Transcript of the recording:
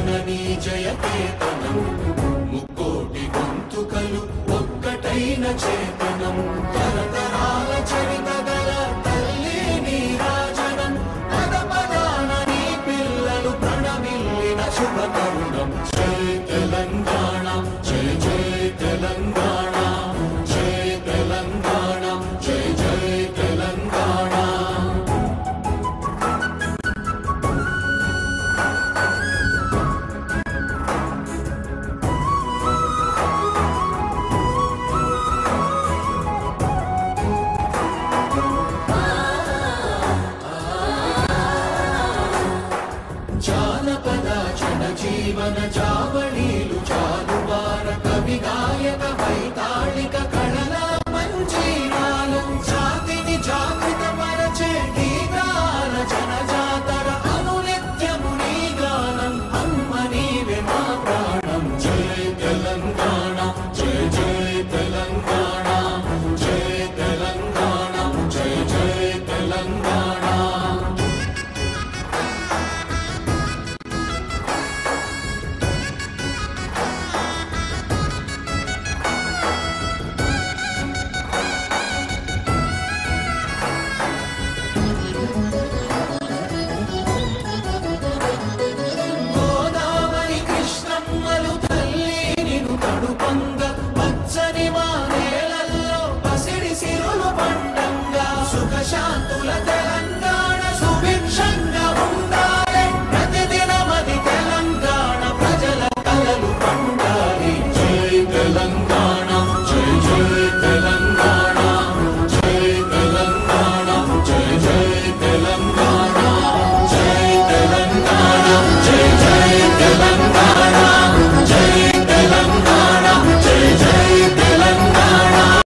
జననీ జయకేతనం ముక్కోటి గొంతుకలు ఒక్కటైన చేతనం తరతరాల చరిత గల తల్లి నీరాజనం పద పదాన నీ పిల్లలు ప్రణమిల్లిన శుభ తరుణం జై తెలంగాణ జై జై తెలంగాణ జై తెలంగాణ జై జై తెలంగాణ జానపద జన జీవన జావళి